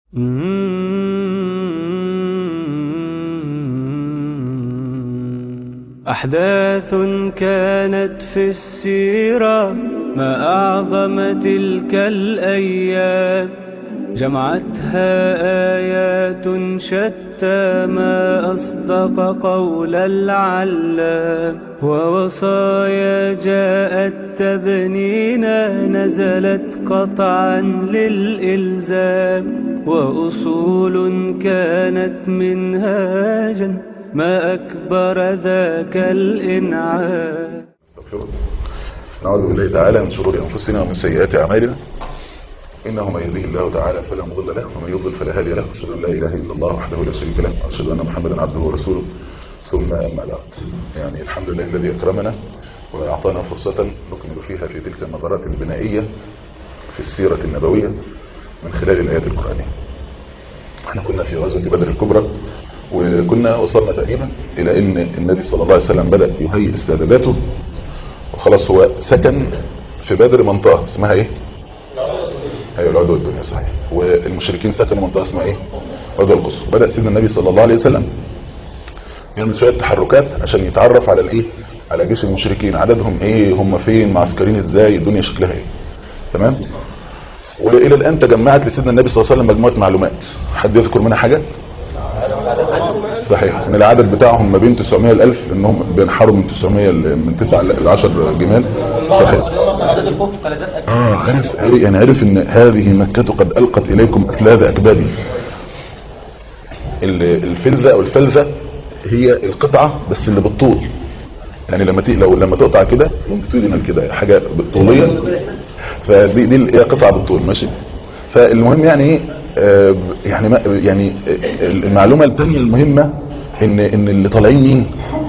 أحداث كانت في السيرة ما أعظم تلك الأيام جمعتها آيات شتى ما أصدق قول العلام ووصايا جاءت تبنينا نزلت قطعا للإلزام وأصول كانت منهاجا ما أكبر ذاك الإنعام استغفره نعوذ بالله تعالى من شرور أنفسنا ومن سيئات أعمالنا إنه من يهديه الله تعالى فلا مضل له ومن يضلل فلا هادي له أشهد أن لا إله إلا الله وحده لا شريك له وأشهد أن محمدا عبده ورسوله ثم أما بعد يعني الحمد لله الذي أكرمنا وأعطانا فرصة نكمل فيها في تلك النظرات البنائية في السيرة النبوية من خلال الآيات القرآنية احنا كنا في غزوة بدر الكبرى وكنا وصلنا تقريبا إلى أن النبي صلى الله عليه وسلم بدأ يهيئ استعداداته وخلاص هو سكن في بدر منطقة اسمها ايه ايوه العدوى الدنيا صحيح والمشركين سكنوا منطقة اسمها ايه عدوى القصر بدأ سيدنا النبي صلى الله عليه وسلم يعمل شوية تحركات عشان يتعرف على الايه على جيش المشركين عددهم ايه هم فين معسكرين ازاي الدنيا شكلها ايه تمام والى الان تجمعت لسيدنا النبي صلى الله عليه وسلم مجموعه معلومات حد يذكر منها حاجه صحيح ان العدد بتاعهم ما بين 900 ل 1000 انهم بينحروا من 900 ل- من 9 ل 10 جمال صحيح اه عرف يعني عرف ان هذه مكة قد القت اليكم اثلاث اكبادي ال- الفلذة او الفلذة هي القطعة بس اللي بالطول يعني لما تي لو لما تقطع كده لونجيتودينال كده حاجة طولية فدي دي هي قطعة بالطول ماشي فالمهم يعني ايه آه، يعني ما يعني آه، المعلومة الثانية المهمة ان ان اللي طالعين مين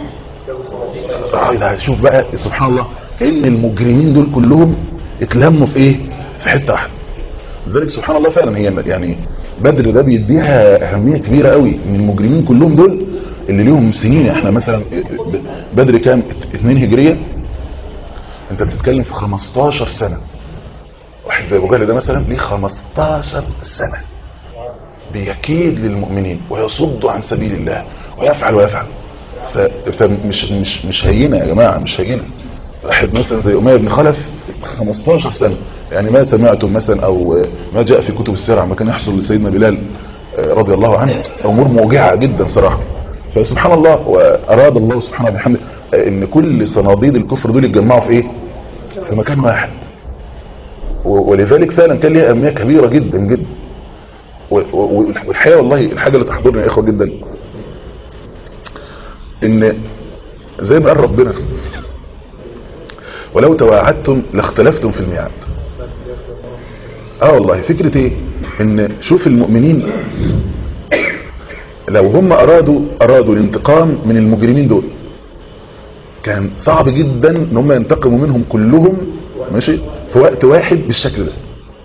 آه، شوف بقى سبحان الله ان المجرمين دول كلهم اتلموا في ايه في حته واحده لذلك سبحان الله فعلا هي يعني بدر ده بيديها اهميه كبيره قوي ان المجرمين كلهم دول اللي ليهم سنين احنا مثلا بدر كام 2 هجريه انت بتتكلم في 15 سنه واحد زي ابو جهل ده مثلا ليه 15 سنه بيكيد للمؤمنين ويصد عن سبيل الله ويفعل ويفعل ف... فمش مش مش هينه يا جماعه مش هينه واحد مثلا زي اميه بن خلف 15 سنه يعني ما سمعتم مثلا او ما جاء في كتب السير عما كان يحصل لسيدنا بلال آه، رضي الله عنه امور موجعه جدا صراحه فسبحان الله واراد الله سبحانه وبحمده آه، ان كل صناديد الكفر دول يتجمعوا في ايه في مكان واحد و- ولذلك فعلا كان ليها اهميه كبيره جدا جدا و- و- والحقيقه والله الحاجه اللي تحضرني يا اخوه جدا ان زي ما قال ربنا ولو تواعدتم لاختلفتم في الميعاد اه والله فكرة ايه ان شوف المؤمنين لو هم ارادوا ارادوا الانتقام من المجرمين دول كان صعب جدا ان هم ينتقموا منهم كلهم ماشي في وقت واحد بالشكل ده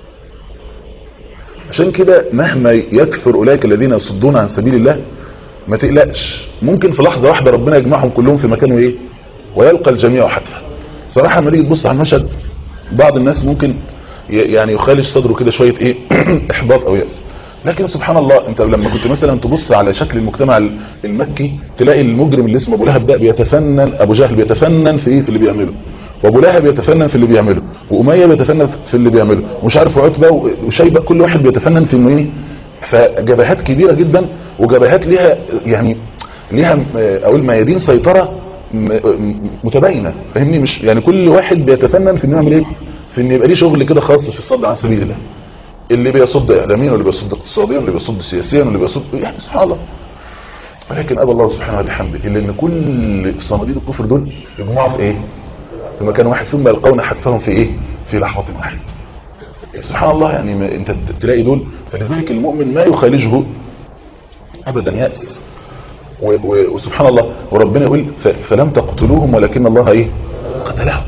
عشان كده مهما يكثر اولئك الذين يصدون عن سبيل الله ما تقلقش ممكن في لحظة واحدة ربنا يجمعهم كلهم في مكان ايه ويلقى الجميع حتفا صراحة لما تيجي تبص على المشهد بعض الناس ممكن ي- يعني يخالج صدره كده شوية ايه احباط او يأس لكن سبحان الله انت لما كنت مثلا تبص على شكل المجتمع ال- المكي تلاقي المجرم اللي اسمه ابو لهب ده بيتفنن ابو جهل بيتفنن في ايه في اللي بيعمله وابو لهب بيتفنن في اللي بيعمله واميه بيتفنن في اللي بيعمله ومش عارف عتبه و- وشيبه كل واحد بيتفنن في انه ايه فجبهات كبيره جدا وجبهات ليها يعني ليها م- اقول ميادين سيطره م- م- متباينه فاهمني مش يعني كل واحد بيتفنن في انه يعمل ايه في ان يبقى ليه شغل كده خاص في الصد عن سبيل الله اللي بيصد اعلاميا واللي بيصد اقتصاديا واللي بيصد سياسيا واللي بيصد يعني سبحان الله ولكن ابى الله سبحانه وبحمده الا ان كل صناديد الكفر دول يجمعوا في ايه في مكان واحد ثم يلقون حتفهم في ايه في لحظه واحده سبحان الله يعني ما انت تلاقي دول فلذلك المؤمن ما يخالجه ابدا يأس و- و- وسبحان الله وربنا يقول ف- فلم تقتلوهم ولكن الله ايه قتلهم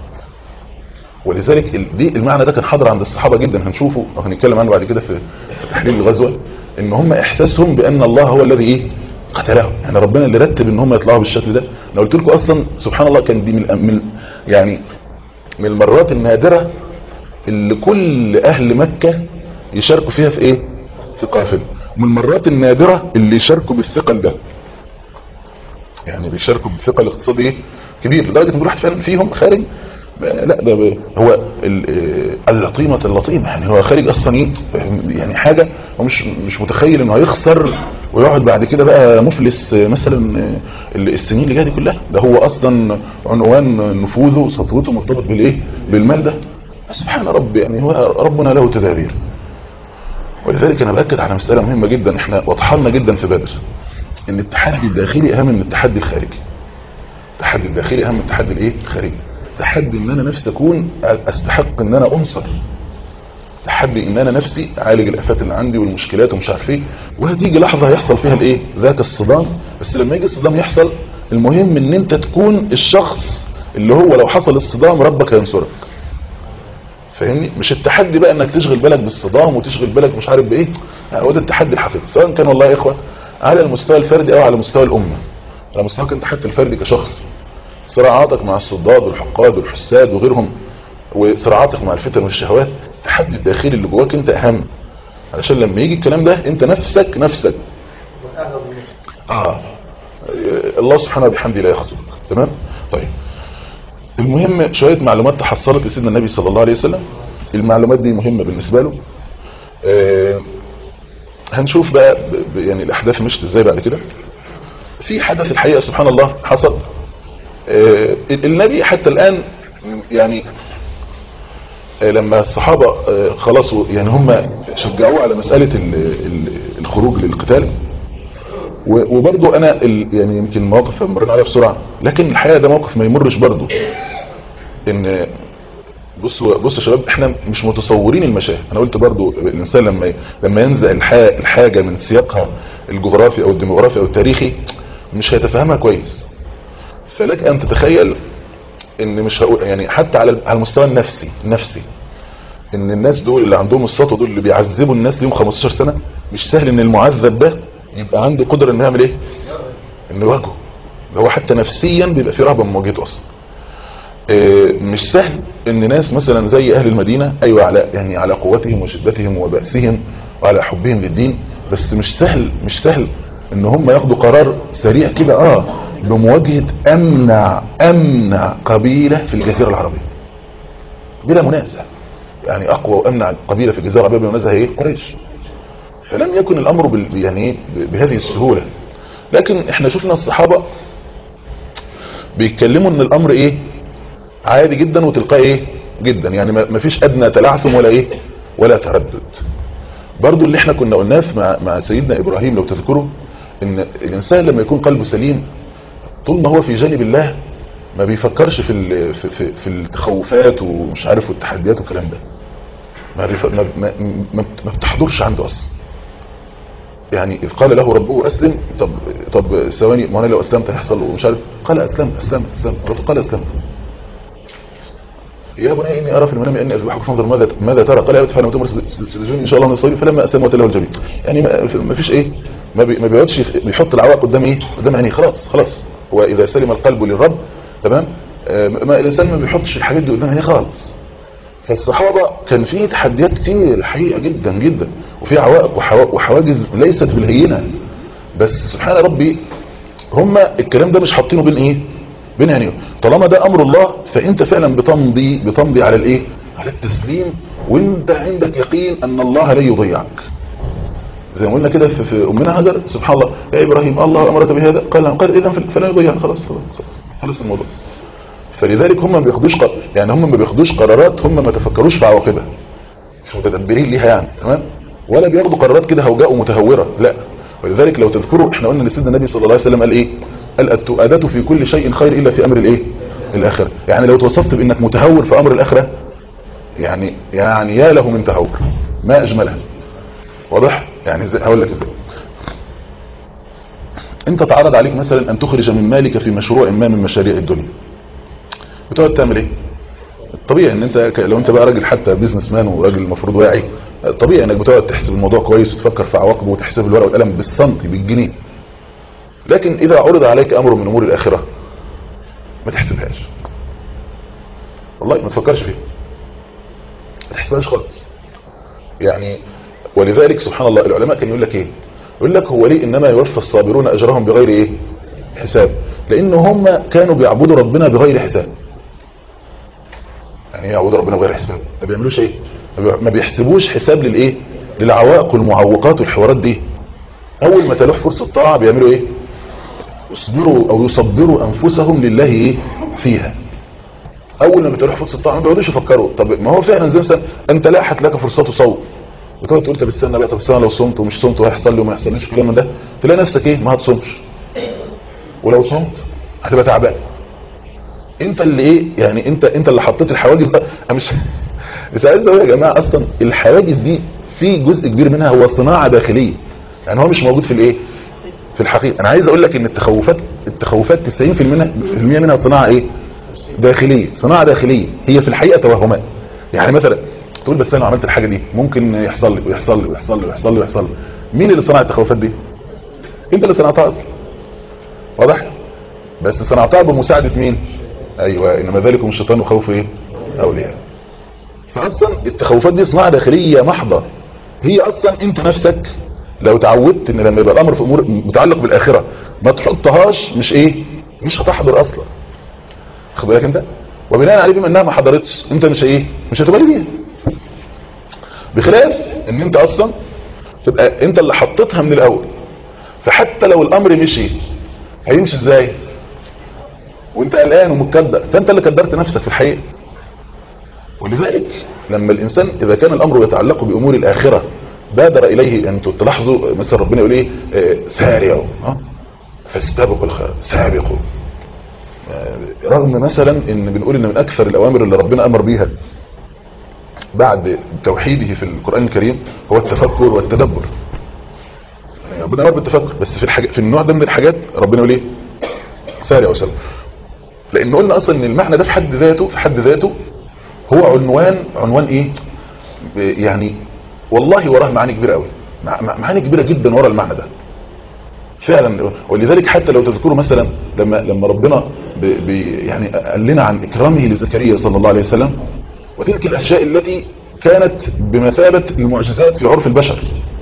ولذلك ال- دي المعنى ده كان حاضر عند الصحابة جدا هنشوفه او هنتكلم عنه بعد كده في في تحليل الغزوة ان هم احساسهم بان الله هو الذي ايه قتلهم يعني ربنا اللي رتب ان هم يطلعوا بالشكل ده انا قلت لكم اصلا سبحان الله كان دي من من يعني من المرات النادرة اللي كل اهل مكة يشاركوا فيها في ايه في قافله ومن المرات النادره اللي يشاركوا بالثقل ده يعني بيشاركوا بالثقل الاقتصادي ايه كبير لدرجه ان واحد فعلا فيهم خارج لا ده ب- هو ال- اللطيمة اللطيمة يعني هو خارج اصلا ايه يعني حاجة هو مش مش متخيل انه هيخسر ويقعد بعد كده بقى مفلس مثلا السنين اللي جايه دي كلها ده هو اصلا عنوان نفوذه وسطوته مرتبط بالايه بالمال ده سبحان رب يعني هو ربنا له تدابير ولذلك انا باكد على مسألة مهمة جدا احنا وضحنا جدا في بدر ان التحدي الداخلي اهم من التحدي الخارجي التحدي الداخلي اهم من التحدي الايه الخارجي تحدي ان انا نفسي اكون استحق ان انا انصر تحدي ان انا نفسي اعالج الافات اللي عندي والمشكلات ومش عارف ايه وهتيجي لحظه هيحصل فيها الايه ذاك الصدام بس لما يجي الصدام يحصل المهم ان انت تكون الشخص اللي هو لو حصل الصدام ربك هينصرك فاهمني مش التحدي بقى انك تشغل بالك بالصدام وتشغل بالك مش عارف بايه لا، هو ده التحدي الحقيقي سواء كان والله يا اخوه على المستوى الفردي او على مستوى الامه على مستواك انت حتى الفردي كشخص صراعاتك مع الصداد والحقاد والحساد وغيرهم وصراعاتك مع الفتن والشهوات التحدي الداخلي اللي جواك انت اهم علشان لما يجي الكلام ده انت نفسك نفسك اه الله سبحانه وبحمده لا يخذلك تمام طيب المهم شوية معلومات تحصلت لسيدنا النبي صلى الله عليه وسلم المعلومات دي مهمة بالنسبة له آه هنشوف بقى ب- ب- يعني الاحداث مشت ازاي بعد كده في حدث الحقيقة سبحان الله حصل آه، النبي حتى الآن يعني آه، لما الصحابة آه، خلاص يعني هم شجعوه على مسألة ال- ال- الخروج للقتال و- وبرضو انا ال- يعني يمكن مواقف مرينا عليها بسرعة لكن الحقيقة ده موقف ما يمرش برضو ان بصوا بصوا يا شباب احنا مش متصورين المشاهد انا قلت برضو الانسان لما ي- لما ينزع الح- الحاجة من سياقها الجغرافي او الديموغرافي او التاريخي مش هيتفهمها كويس فلك ان تتخيل ان مش هقول يعني حتى على على المستوى النفسي النفسي ان الناس دول اللي عندهم السطوه دول اللي بيعذبوا الناس ليهم 15 سنه مش سهل ان المعذب ده يبقى عنده قدره انه يعمل ايه انه يواجهه ده هو حتى نفسيا بيبقى في رهبه من مواجهته اصلا آه، مش سهل ان ناس مثلا زي اهل المدينه ايوه على يعني على قوتهم وشدتهم وبأسهم وعلى حبهم للدين بس مش سهل مش سهل ان هم ياخدوا قرار سريع كده اه بمواجهه امنع امنع قبيله في الجزيره العربيه بلا منازع يعني اقوى وامنع قبيله في الجزيره العربيه بلا منازع هي ايه قريش فلم يكن الامر بال يعني ايه بهذه السهوله لكن احنا شفنا الصحابه بيتكلموا ان الامر ايه عادي جدا وتلقائي ايه جدا يعني ما ما فيش ادنى تلعثم ولا ايه ولا تردد برضو اللي احنا كنا قلناه في- مع, مع سيدنا ابراهيم لو تذكروا ان الانسان لما يكون قلبه سليم طول ما هو في جانب الله ما بيفكرش في ال- في, في, في التخوفات ومش عارف والتحديات والكلام ده ما, بيف- ما, ما, ما, ما بتحضرش عنده اصلا يعني اذ قال له ربه اسلم طب طب ثواني ما انا لو اسلمت هيحصل ومش عارف قال اسلمت اسلمت اسلمت الرسول قال اسلمت يا بني اني ارى في المنام اني اذبحك فانظر ماذا ماذا ترى قال يا ابت فانا تمر ستجدني ان شاء الله من الصليب فلما اسلم وتله الجبين يعني ما ما فيش ايه ما, بي ما بيقعدش بيحط العوائق قدام ايه قدام عينيه خلاص خلاص هو اذا سلم القلب للرب تمام آه، ما الانسان ما بيحطش الحاجات دي قدام عينيه خالص فالصحابه كان في تحديات كتير الحقيقه جدا جدا وفي عوائق وحوا- وحواجز ليست بالهينه بس سبحان ربي هم الكلام ده مش حاطينه بين ايه بين عينيهم طالما ده امر الله فانت فعلا بتمضي بتمضي على الايه على التسليم وانت عندك يقين ان الله لا يضيعك زي ما قلنا كده في, في امنا هاجر سبحان الله يا ابراهيم الله امرك بهذا قال قال اذا فلا يضيعك خلاص خلاص خلاص خلص الموضوع فلذلك هم ما بياخدوش قر... يعني هم ما بياخدوش قرارات هم ما تفكروش في عواقبها مش متدبرين ليها يعني تمام ولا بياخدوا قرارات كده هوجاء ومتهوره لا ولذلك لو تذكروا احنا قلنا ان سيدنا النبي صلى الله عليه وسلم قال ايه قال التؤادة في كل شيء خير الا في امر الايه الاخره يعني لو توصفت بانك متهور في امر الاخره يعني يعني يا له من تهور ما اجملها واضح يعني ازاي هقول لك ازاي انت تعرض عليك مثلا ان تخرج من مالك في مشروع ما من مشاريع الدنيا بتقعد تعمل ايه طبيعي ان انت ك- لو انت بقى راجل حتى بيزنس مان وراجل المفروض واعي طبيعي انك بتقعد تحسب الموضوع كويس وتفكر في عواقبه وتحسب الورقه والقلم بالسنتي بالجنيه لكن اذا عرض عليك امر من امور الاخره ما تحسبهاش والله ما تفكرش فيها ما تحسبهاش خالص يعني ولذلك سبحان الله العلماء كان يقول لك ايه يقول لك هو ليه انما يوفى الصابرون اجرهم بغير ايه حساب لان هم كانوا بيعبدوا ربنا بغير حساب يعني ايه يعبدوا ربنا بغير حساب ما بيعملوش ايه ما بيحسبوش حساب للايه للعوائق والمعوقات والحوارات دي اول ما تلوح فرصه طاعه بيعملوا ايه يصبروا او يصبروا انفسهم لله ايه فيها اول ما بتروح فرصه طاعه ما بيقعدوش يفكروا طب ما هو فعلا زي مثلا انت لاحت لك فرصته صوم وتقعد تقول طب استنى بقى طب استنى لو صمت ومش صمت وهيحصل لي وما يحصليش الكلام ده تلاقي نفسك ايه ما هتصومش ولو صمت هتبقى تعبان انت اللي ايه يعني انت انت اللي حطيت الحواجز انا مش مش عايز اقول يا جماعه اصلا الحواجز دي في جزء كبير منها هو صناعه داخليه يعني هو مش موجود في الايه في الحقيقه انا عايز اقول لك ان التخوفات التخوفات 90% منها في المية منها صناعه ايه داخليه صناعه داخليه هي في الحقيقه توهمات يعني مثلا تقول بس انا لو عملت الحاجه دي ممكن يحصل لي ويحصل لي ويحصل لي ويحصل لي ويحصل لي مين اللي صنع التخوفات دي انت اللي صنعتها اصلا واضح بس صنعتها بمساعده مين ايوه انما ذلكم الشيطان يخوف ايه اولياء فاصلا التخوفات دي صناعه داخليه محضه هي اصلا انت نفسك لو تعودت ان لما يبقى الامر في امور متعلق بالاخره ما تحطهاش مش ايه مش هتحضر اصلا خد بالك انت وبناء عليه بما انها ما حضرتش انت مش ايه مش هتبالي بيها بخلاف ان انت اصلا تبقى انت اللي حطيتها من الاول فحتى لو الامر مشي هيمشي ازاي وانت قلقان ومتكدر فانت اللي كدرت نفسك في الحقيقه ولذلك لما الانسان اذا كان الامر يتعلق بامور الاخره بادر اليه ان تلاحظوا مثلا ربنا يقول ايه آه، سارعوا ها فاستبقوا الخير سابقوا آه، رغم مثلا ان بنقول ان من اكثر الاوامر اللي ربنا امر بيها بعد توحيده في القران الكريم هو التفكر والتدبر يعني ربنا امر بالتفكر بس في الحاجة في النوع ده من الحاجات ربنا يقول ايه سارعوا سارعوا لان قلنا اصلا ان المعنى ده في حد ذاته في حد ذاته هو عنوان عنوان ايه يعني والله وراه معاني كبيره قوي مع- مع- معاني كبيره جدا ورا المعنى ده فعلا ولذلك حتى لو تذكروا مثلا لما لما ربنا بي بي يعني قال لنا عن اكرامه لزكريا صلى الله عليه وسلم وتلك الاشياء التي كانت بمثابه المعجزات في عرف البشر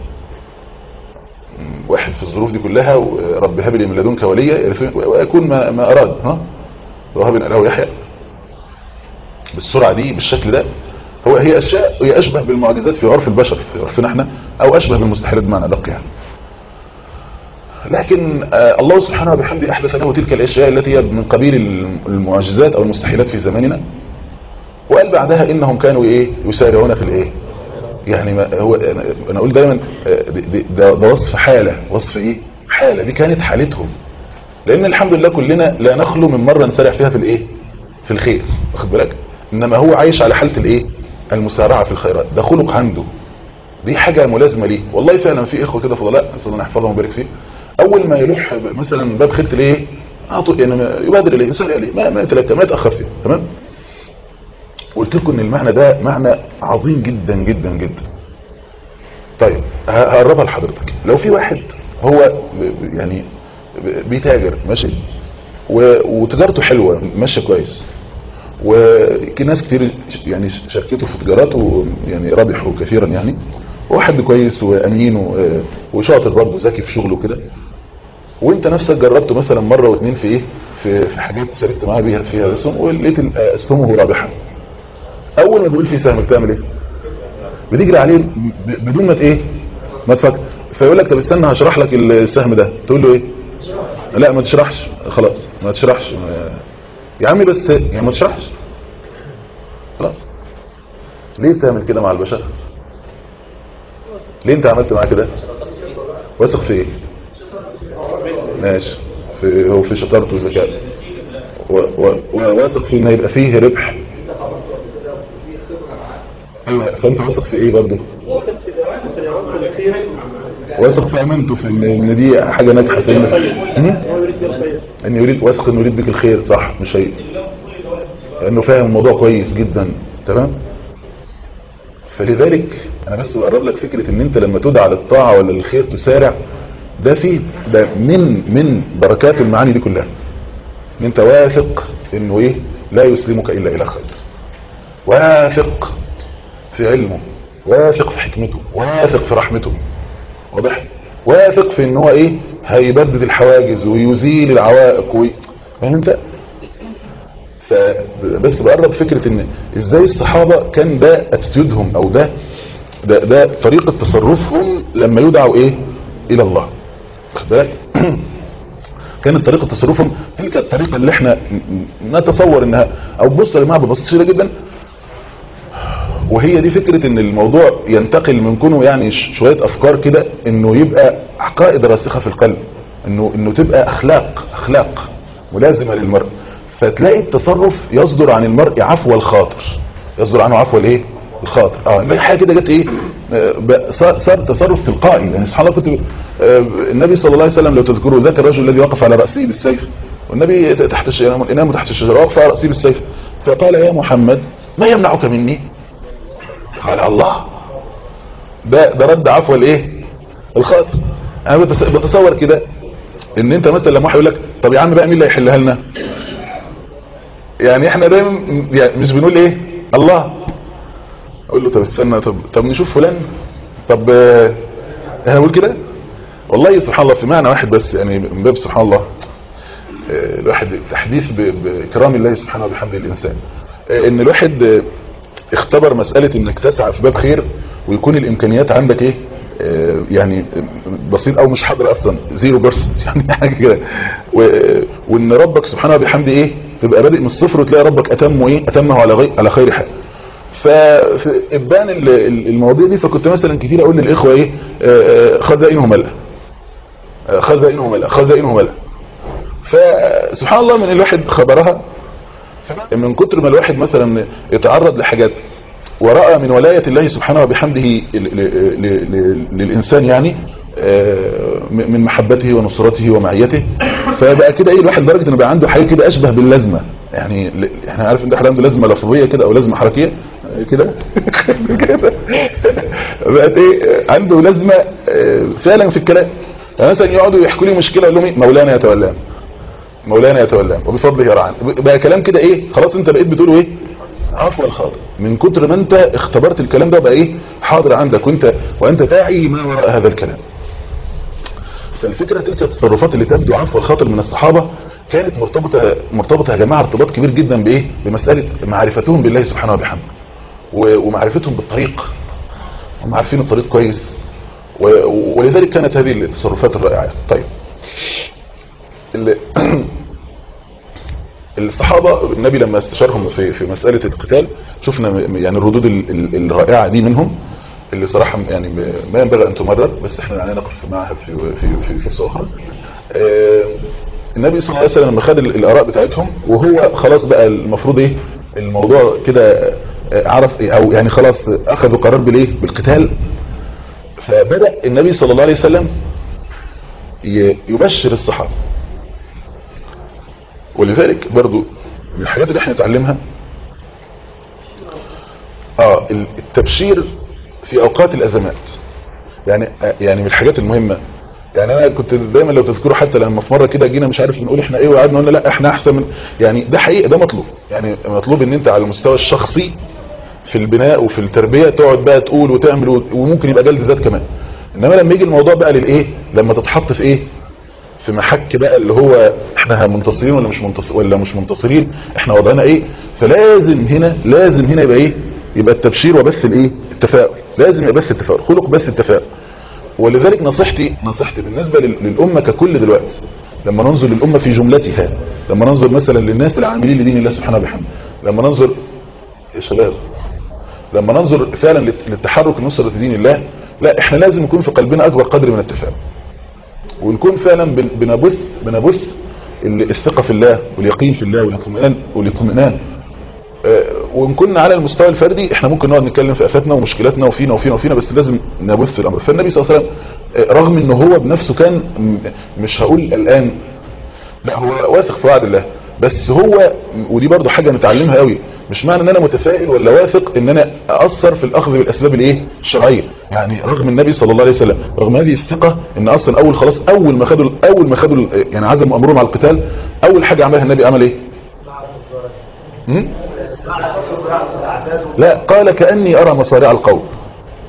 واحد في الظروف دي كلها رب هب لي من لدنك وليا يرثني ويكون ما, ما اراد ها وهب له يحيى بالسرعه دي بالشكل ده هو هي اشياء هي اشبه بالمعجزات في عرف البشر في عرفنا احنا او اشبه بالمستحيلات بمعنى ادق يعني لكن آه الله سبحانه وبحمده احدث له تلك الاشياء التي هي من قبيل المعجزات او المستحيلات في زماننا وقال بعدها انهم كانوا ايه يسارعون في الايه يعني ما هو انا اقول دايما آه، دي- ده, ده وصف حاله وصف ايه حاله دي كانت حالتهم لان الحمد لله كلنا لا نخلو من مره نسارع فيها في الايه في الخير واخد بالك انما هو عايش على حاله الايه المسارعه في الخيرات ده خلق عنده دي حاجه ملازمه ليه والله فعلا في اخوه كده فضلاء نسال الله يحفظهم ويبارك فيه اول ما يلوح مثلا باب خيره الايه اعطوا يعني ما- يبادر اليه يسارع اليه ما ما يتلكى ما يتاخر فيه تمام قلت لكم ان المعنى ده معنى عظيم جدا جدا جدا طيب ه- هقربها لحضرتك لو في واحد هو ب- ب- يعني ب- بيتاجر ماشي و- وتجارته حلوه ماشيه كويس وناس كتير يعني شركته في تجاراته يعني ربحوا كثيرا يعني واحد كويس وامين و- وشاطر برضه ذكي في شغله كده وانت نفسك جربته مثلا مره واثنين في ايه في في حاجات شاركت معاه بيها فيها اسهم ولقيت ال- اسهمه رابحه اول ما بيقول في سهم بتعمل ايه بتجري عليه ب- بدون ما ت- ايه ما تفكر فيقول لك طب استنى هشرح لك السهم ده تقول له ايه لا ما تشرحش خلاص ما تشرحش ما- يا عمي بس يعني ما تشرحش خلاص ليه بتعمل كده مع البشر ليه انت عملت معاه كده واثق في ايه ماشي في هو في شطارته وذكائه و- و- وواثق في ان هيبقى فيه ربح ايوه فانت واثق في ايه برضه واثق في امانته في ان إن دي حاجه ناجحه في ان ان يريد واثق انه يريد بك الخير صح مش هي انه فاهم الموضوع كويس جدا تمام فلذلك انا بس بقرب لك فكره ان انت لما تدعى للطاعه ولا للخير تسارع ده فيه ده من من بركات المعاني دي كلها ان انت واثق انه ايه لا يسلمك الا الى خير واثق في علمه واثق في حكمته واثق في رحمته واضح واثق في ان هو ايه هيبدد الحواجز ويزيل العوائق وي... فاهم انت فبس بقرب فكرة ان ازاي الصحابة كان ده اتيتيودهم او ده ده, ده طريقة تصرفهم لما يدعوا ايه الى الله واخد بالك كانت طريقة تصرفهم تلك الطريقة اللي احنا نتصور انها او بص يا جماعة ببساطة شديدة جدا وهي دي فكرة ان الموضوع ينتقل من كونه يعني شوية افكار كده انه يبقى عقائد راسخة في القلب انه انه تبقى اخلاق اخلاق ملازمة للمرء فتلاقي التصرف يصدر عن المرء عفو الخاطر يصدر عنه عفو الايه الخاطر اه حاجه كده جت ايه صار, صار تصرف تلقائي يعني سبحان الله كنت آه النبي صلى الله عليه وسلم لو تذكروا ذاك الرجل الذي وقف على راسه بالسيف والنبي تحت الشجره ينام تحت الشجره وقف على راسه بالسيف فقال يا محمد ما يمنعك مني قال الله ده ده رد عفو الايه الخاطر انا بتصور كده ان انت مثلا لما واحد يقول لك طب يا عم بقى مين اللي هيحلها لنا يعني احنا دايما يعني مش بنقول ايه الله اقول له طب استنى طب طب نشوف فلان طب احنا بنقول كده والله سبحان الله في معنى واحد بس يعني من باب سبحان الله الواحد تحديث بكرام الله سبحانه وبحمد الانسان ان الواحد اختبر مسألة انك تسعى في باب خير ويكون الامكانيات عندك ايه يعني بسيط او مش حاضر اصلا زيرو بيرسنت يعني حاجه كده وان ربك سبحانه وبحمده ايه تبقى بادئ من الصفر وتلاقي ربك اتمه ايه اتمه على غير على خير حال ففي ابان المواضيع دي فكنت مثلا كتير اقول للاخوه ايه خزائنه ملأ خزائنه ملأ خزائنه ملأ فسبحان الله من الواحد خبرها من كتر ما الواحد مثلا يتعرض لحاجات ورأى من ولاية الله سبحانه وبحمده للإنسان يعني من محبته ونصرته ومعيته فبقى كده ايه الواحد لدرجه انه بقى عنده حاجه كده اشبه باللازمه يعني احنا عارف ان احد عنده لازمه لفظيه كده او لازمه حركيه كده كده بقت ايه عنده لازمه فعلا في الكلام يعني مثلا يقعدوا يحكوا لي مشكله يقول لهم مولانا يتولى مولانا يتولى وبفضله يرعان بقى كلام كده ايه خلاص انت بقيت بتقوله ايه عفو الخاطر من كتر ما انت اختبرت الكلام ده بقى ايه حاضر عندك وانت وانت تعي ما وراء هذا الكلام فالفكرة تلك التصرفات اللي تبدو عفو الخاطر من الصحابة كانت مرتبطة مرتبطة يا جماعة ارتباط كبير جدا بايه بمسألة معرفتهم بالله سبحانه وبحمده ومعرفتهم بالطريق هم عارفين الطريق كويس ولذلك كانت هذه التصرفات الرائعة طيب الصحابة النبي لما استشارهم في في مسألة القتال شفنا يعني الردود الرائعة دي منهم اللي صراحة يعني ما ينبغي أن تمرر بس احنا يعني نقف معها في في في فرصة أخرى النبي صلى الله عليه وسلم لما خد الآراء بتاعتهم وهو خلاص بقى المفروض ايه الموضوع كده عرف او يعني خلاص اخذوا قرار بالايه بالقتال فبدأ النبي صلى الله عليه وسلم يبشر الصحابة ولذلك برضو من الحاجات اللي احنا نتعلمها اه التبشير في اوقات الازمات يعني يعني من الحاجات المهمة يعني انا كنت دايما لو تذكروا حتى لما في مره كده جينا مش عارف بنقول احنا ايه وقعدنا قلنا لا احنا احسن من يعني ده حقيقه ده مطلوب يعني مطلوب ان انت على المستوى الشخصي في البناء وفي التربيه تقعد بقى تقول وتعمل وممكن يبقى جلد ذات كمان انما لما يجي الموضوع بقى للايه لما تتحط في ايه في محك بقى اللي هو احنا منتصرين ولا مش منتصر ولا مش منتصرين احنا وضعنا ايه فلازم هنا لازم هنا يبقى ايه يبقى التبشير وبث الايه التفاؤل لازم يبقى بث التفاؤل خلق بث التفاؤل ولذلك نصيحتي نصيحتي بالنسبة للأمة ككل دلوقتي لما ننظر للأمة في جملتها لما ننظر مثلا للناس العاملين لدين الله سبحانه وبحمده لما ننظر يا شباب لما ننظر فعلا للتحرك نصرة دين الله لا احنا لازم يكون في قلبنا أكبر قدر من التفاؤل ونكون فعلا بنبث بنبث الثقة في الله واليقين في الله والاطمئنان والاطمئنان وان كنا على المستوى الفردي احنا ممكن نقعد نتكلم في افاتنا ومشكلاتنا وفينا وفينا وفينا بس لازم نبث الامر فالنبي صلى الله عليه وسلم رغم ان هو بنفسه كان مش هقول الان لا هو واثق في وعد الله بس هو ودي برضو حاجة نتعلمها قوي مش معنى ان انا متفائل ولا واثق ان انا اثر في الاخذ بالاسباب الايه الشرعيه يعني رغم النبي صلى الله عليه وسلم رغم هذه الثقه ان اصلا اول خلاص اول ما خدوا اول ما خدوا يعني عزموا امرهم على القتال اول حاجه عملها النبي عمل ايه لا قال كأني أرى مصارع القوم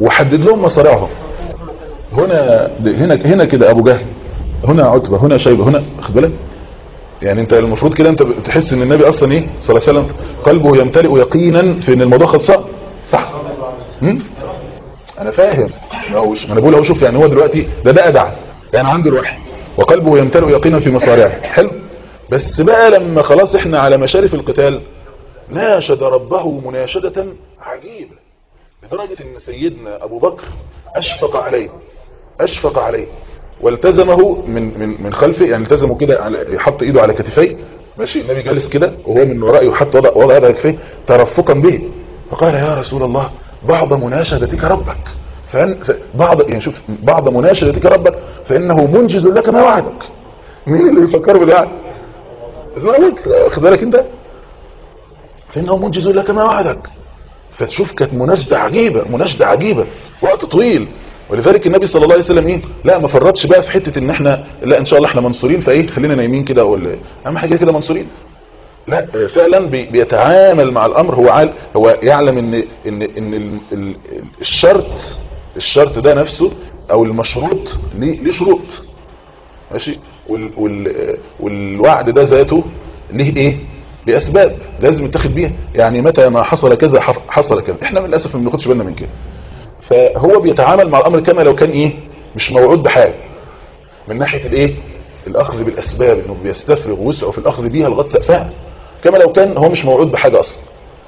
وحدد لهم مصارعهم هنا هنا هنا كده ابو جهل هنا عتبة هنا شيبة هنا خد بالك يعني انت المفروض كده انت تحس ان النبي اصلا ايه صلى الله عليه وسلم قلبه يمتلئ يقينا في ان الموضوع خلص صح هم؟ انا فاهم ما هوش ما انا بقول اهو شوف يعني هو دلوقتي ده ده ادعى يعني عنده الوحي وقلبه يمتلئ يقينا في مصارعه حلو بس بقى لما خلاص احنا على مشارف القتال ناشد ربه مناشدة عجيبة لدرجة ان سيدنا ابو بكر اشفق عليه اشفق عليه والتزمه من من من خلفه يعني التزمه كده على يحط ايده على كتفيه ماشي النبي جالس كده وهو من ورائه وحط وضع وضع يده على كتفيه ترفقا به فقال يا رسول الله بعض مناشدتك ربك فأن بعض يعني شوف بعض مناشدتك ربك فانه منجز لك ما وعدك مين اللي بيفكر بالوعد اسمع بكر خد بالك انت فانه منجز لك ما وعدك فتشوف كانت مناشده عجيبه مناشده عجيبه وقت طويل ولذلك النبي صلى الله عليه وسلم ايه لا ما فرطش بقى في حته ان احنا لا ان شاء الله احنا منصورين فايه خلينا نايمين كده ولا اهم حاجه كده منصورين لا فعلا بي بيتعامل مع الامر هو عال هو يعلم ان ان ان ال ال الشرط الشرط ده نفسه او المشروط ليه ليه شروط ماشي وال وال والوعد ده ذاته ليه ايه لاسباب لازم يتخذ بيها يعني متى ما حصل كذا حصل كذا احنا للاسف ما بناخدش بالنا من كده فهو بيتعامل مع الامر كما لو كان ايه مش موعود بحاجه من ناحيه الايه الاخذ بالاسباب انه بيستفرغ وسعه في الاخذ بيها لغايه سقفها كما لو كان هو مش موعود بحاجه اصلا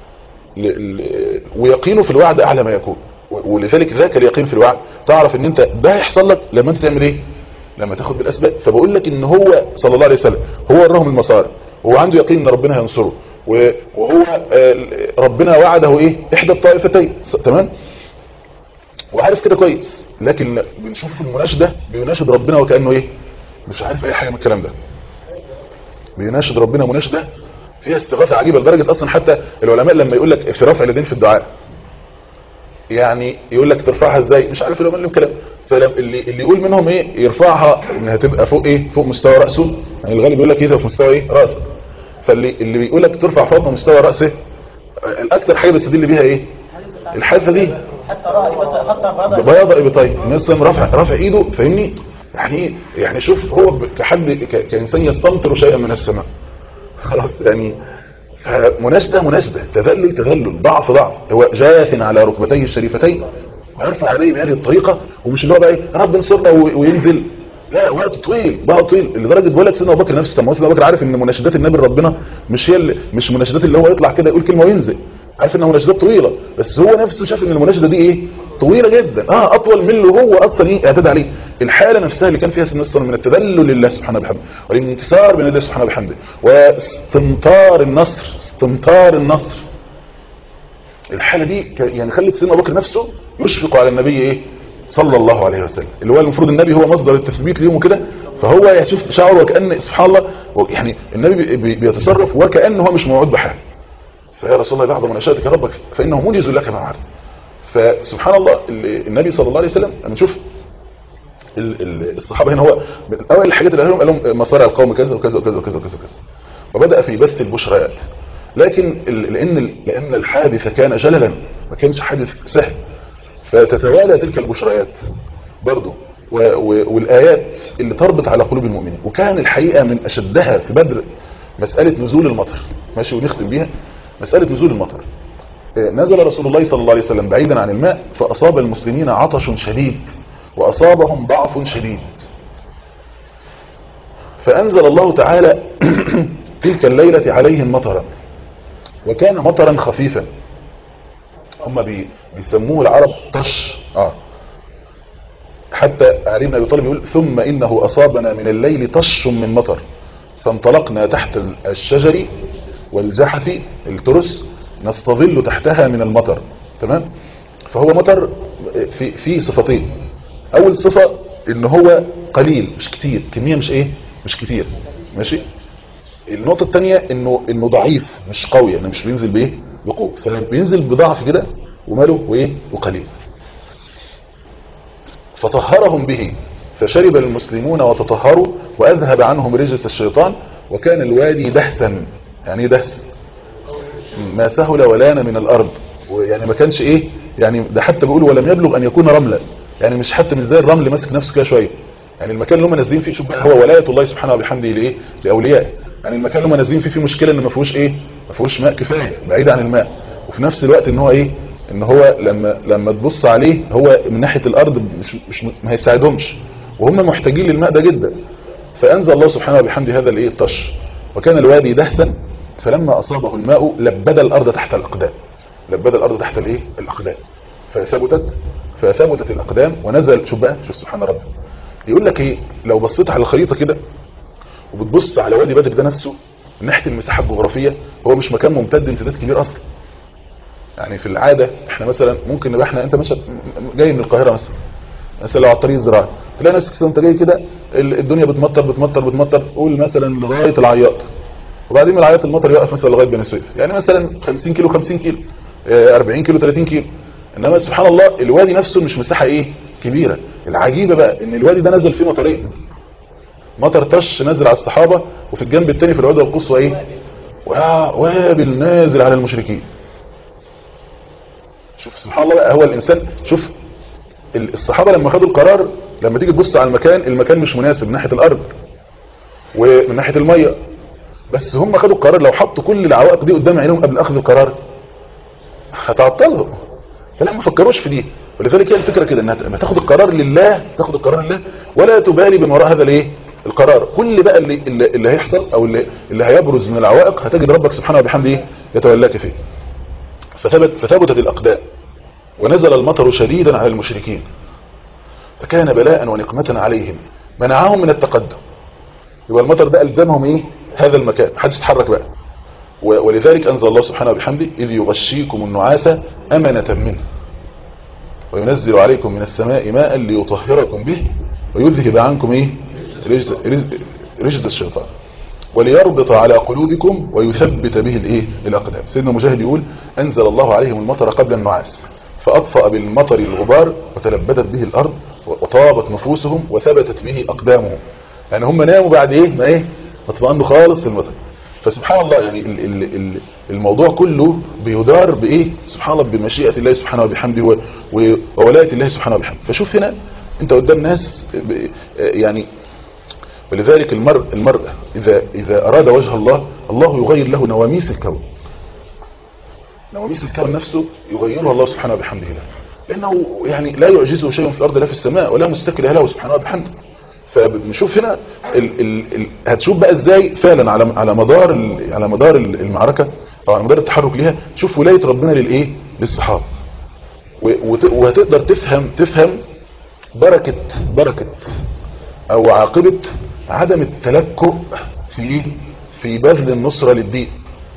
ويقينه في الوعد اعلى ما يكون ولذلك ذاك اليقين في الوعد تعرف ان انت ده هيحصل لك لما انت تعمل ايه لما تاخد بالاسباب فبقول لك ان هو صلى الله عليه وسلم هو وراهم المصاري هو عنده يقين ان ربنا هينصره وهو ربنا وعده ايه احدى الطائفتين تمام وعارف كده كويس لكن بنشوف في المناشدة بيناشد ربنا وكأنه ايه مش عارف اي حاجة من الكلام ده بيناشد ربنا مناشدة فيها استغاثة عجيبة لدرجة اصلا حتى العلماء لما يقول لك في رفع اليدين في الدعاء يعني يقول لك ترفعها ازاي مش عارف العلماء لهم كلام فاللي اللي يقول منهم ايه يرفعها انها تبقى فوق ايه فوق مستوى رأسه يعني الغالب يقول لك ايه في مستوى ايه رأسه فاللي اللي بيقول لك ترفع فوق مستوى رأسه الاكثر حاجة بيستدل بيها ايه الحادثة دي بياض ابطين الناس رافع رافع ايده فاهمني يعني ايه يعني شوف هو كحد كانسان يستمطر شيئا من السماء خلاص يعني مناسبة مناسبة تذلل تذلل ضعف ضعف هو جاث على ركبتيه الشريفتين ويرفع عليه بهذه الطريقة ومش اللي هو بقى ايه رب انصرنا وينزل لا وقت طويل بقى طويل لدرجه بقول لك سيدنا ابو بكر نفسه طب ما سيدنا ابو بكر عارف ان مناشدات النبي لربنا مش هي اللي مش مناشدات اللي هو يطلع كده يقول كلمه وينزل عارف انها مناشدات طويله بس هو نفسه شاف ان المناشده دي ايه طويله جدا اه اطول من اللي هو اصلا ايه اعتاد عليه الحاله نفسها اللي كان فيها سيدنا الصلاه من التذلل لله سبحانه وبحمده والانكسار بين الله سبحانه وبحمده واستمطار النصر استمطار النصر الحاله دي يعني خلت سيدنا ابو بكر نفسه يشفق على النبي ايه صلى الله عليه وسلم اللي هو المفروض النبي هو مصدر التثبيت ليهم وكده فهو يشوف شعره وكأن سبحان الله يعني النبي بيتصرف وكأنه هو مش موعود بحاجه فيا رسول الله بعض مناشاتك ربك فإنه منجز لك ما وعد فسبحان الله النبي صلى الله عليه وسلم أنا نشوف الصحابة هنا هو من أول الحاجات اللي قال لهم قال لهم مصارع القوم كذا وكذا وكذا وكذا وكذا وكذا وبدأ في بث البشريات لكن لأن لأن الحادث كان جللا ما كانش حادث سهل فتتوالى تلك البشريات برضه والآيات اللي تربط على قلوب المؤمنين وكان الحقيقة من أشدها في بدر مسألة نزول المطر ماشي ونختم بيها مسألة نزول المطر نزل رسول الله صلى الله عليه وسلم بعيدا عن الماء فأصاب المسلمين عطش شديد وأصابهم ضعف شديد فأنزل الله تعالى تلك الليلة عليهم مطرا وكان مطرا خفيفا هم بي بيسموه العرب طش آه. حتى علي بن أبي طالب يقول ثم إنه أصابنا من الليل طش من مطر فانطلقنا تحت الشجر والزحف الترس نستظل تحتها من المطر تمام فهو مطر في في صفتين اول صفة ان هو قليل مش كتير كمية مش ايه مش كتير ماشي النقطة الثانية انه انه ضعيف مش قوي يعني مش بينزل بايه بقوة فبينزل بضعف كده وماله وايه وقليل فطهرهم به فشرب المسلمون وتطهروا واذهب عنهم رجس الشيطان وكان الوادي دهسا يعني دهس ما سهل ولان من الارض يعني ما كانش ايه يعني ده حتى بيقول ولم يبلغ ان يكون رملا يعني مش حتى مش زي الرمل ماسك نفسه كده شويه يعني المكان اللي هم نازلين فيه شوف بقى هو ولايه الله سبحانه وبحمده لايه لاولياء يعني المكان اللي هم نازلين فيه فيه مشكله ان ما فيهوش ايه ما فيهوش ماء كفايه بعيد عن الماء وفي نفس الوقت ان هو ايه ان هو لما لما تبص عليه هو من ناحيه الارض مش مش ما هيساعدهمش وهم محتاجين للماء ده جدا فانزل الله سبحانه وبحمده هذا الايه الطش وكان الوادي دهسا فلما اصابه الماء لبد الارض تحت الاقدام لبد الارض تحت الايه الاقدام فثبتت فثبتت الاقدام ونزل شوف بقى شوف سبحان ربي يقول لك ايه لو بصيت على الخريطه كده وبتبص على وادي بدر ده نفسه من ناحيه المساحه الجغرافيه هو مش مكان ممتد امتداد كبير اصلا يعني في العاده احنا مثلا ممكن نبقى احنا انت مثلا جاي من القاهره مثلا مثلا لو على الطريق الزراعي تلاقي نفسك انت جاي كده الدنيا بتمطر بتمطر بتمطر قول مثلا لغايه العياط وبعدين من العياط المطر يقف مثلا لغايه بني سويف يعني مثلا 50 كيلو 50 كيلو 40 كيلو 30 كيلو انما سبحان الله الوادي نفسه مش مساحه ايه كبيره العجيبه بقى ان الوادي ده نزل فيه مطرين مطر طش نازل على الصحابه وفي الجنب الثاني في العدوى القصوى ايه وابل نازل على المشركين شوف سبحان الله بقى هو الانسان شوف الصحابه لما خدوا القرار لما تيجي تبص على المكان المكان مش مناسب من ناحيه الارض ومن ناحيه الميه بس هم خدوا القرار لو حطوا كل العوائق دي قدام عينهم قبل اخذ القرار هتعطلهم فلا ما فكروش في دي ولذلك هي الفكره كده انها لما تاخد القرار لله تاخد القرار لله ولا تبالي بما وراء هذا الايه القرار كل بقى اللي اللي, اللي هيحصل او اللي, اللي هيبرز من العوائق هتجد ربك سبحانه وبحمده ايه يتولاك فيه فثبت فثبتت الاقدام ونزل المطر شديدا على المشركين فكان بلاء ونقمة عليهم منعهم من التقدم يبقى المطر ده ألزمهم ايه هذا المكان محدش يتحرك بقى ولذلك أنزل الله سبحانه وبحمده إذ يغشيكم النعاس أمنة منه وينزل عليكم من السماء ماء ليطهركم به ويذهب عنكم ايه رجز, رجز الشيطان وليربط على قلوبكم ويثبت به الايه الاقدام سيدنا مجاهد يقول انزل الله عليهم المطر قبل النعاس فاطفأ بالمطر الغبار وتلبدت به الارض وطابت نفوسهم وثبتت به اقدامهم يعني هم ناموا بعد ايه ما ايه اطمئنوا خالص المطر فسبحان الله يعني ال ال الموضوع كله بيدار بايه سبحان الله بمشيئه الله سبحانه وبحمده وولايه الله سبحانه وبحمده فشوف هنا انت قدام ناس يعني ولذلك المرء المرء اذا اذا اراد وجه الله الله يغير له نواميس الكون نواميس الكون نفسه يغيرها الله سبحانه وبحمده له لانه يعني لا يعجزه شيء في الارض لا في السماء ولا مستكره له سبحانه وبحمده فبنشوف هنا ال ال ال هتشوف بقى ازاي فعلا على على مدار على مدار المعركه او على مدار التحرك ليها شوف ولايه ربنا للايه للصحابه وهتقدر تفهم تفهم بركه بركه او عاقبه عدم التلكؤ في في بذل النصره للدين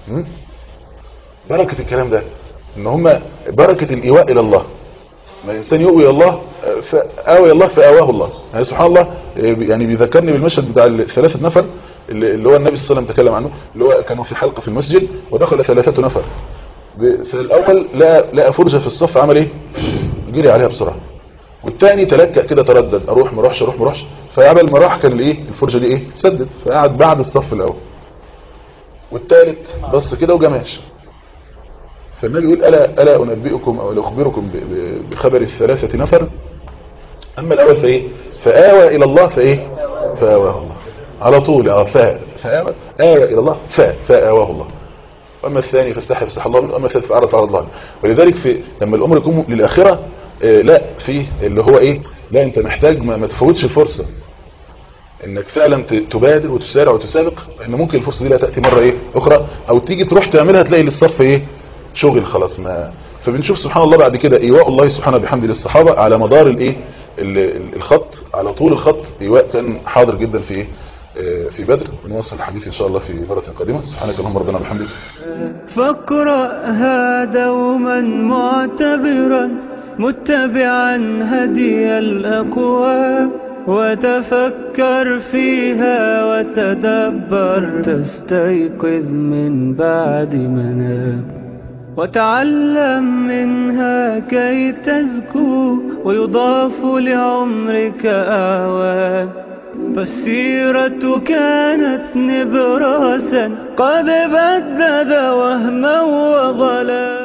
بركه الكلام ده ان هم بركه الايواء الى الله ما الانسان يؤوي الله فاوي الله فاواه الله يعني سبحان الله يعني بيذكرني بالمشهد بتاع الثلاثه نفر اللي هو النبي صلى الله عليه وسلم تكلم عنه اللي هو كانوا في حلقه في المسجد ودخل ثلاثه نفر في الاول لقى لقى فرجه في الصف عمل ايه جري عليها بسرعه والثاني تلكأ كده تردد اروح ما اروحش اروح ما اروحش فقبل ما راح كان الايه الفرجه دي ايه سدد فقعد بعد الصف الاول والثالث بص كده وجماش فالنبي يقول ألا, ألا أنبئكم أو أخبركم بخبر الثلاثة نفر أما الأول فإيه فآوى إلى الله فإيه فآواه الله على طول اه فاء فآوى آوى إلى الله فاء فآواه الله وأما الثاني فاستحى فاستحى الله منه وأما الثالث فأعرض فأعرض الله ولذلك في لما الأمر يكون للآخرة آه لا في اللي هو إيه لا أنت محتاج ما, ما تفوتش الفرصة انك فعلا تبادر وتسارع وتسابق ان ممكن الفرصه دي لا تاتي مره ايه اخرى او تيجي تروح تعملها تلاقي للصف ايه شغل خلاص ما فبنشوف سبحان الله بعد كده ايواء الله سبحانه بحمده للصحابه على مدار الايه الخط على طول الخط ايواء كان حاضر جدا في ايه في بدر ونواصل الحديث ان شاء الله في مره قادمه سبحانك اللهم ربنا وبحمدك فاقرأها دوما معتبرا متبعا هدي الأقوام وتفكر فيها وتدبر تستيقظ من بعد منام وتعلم منها كي تزكو ويضاف لعمرك أعوام فالسيرة كانت نبراسا قد بدد وهما وظلام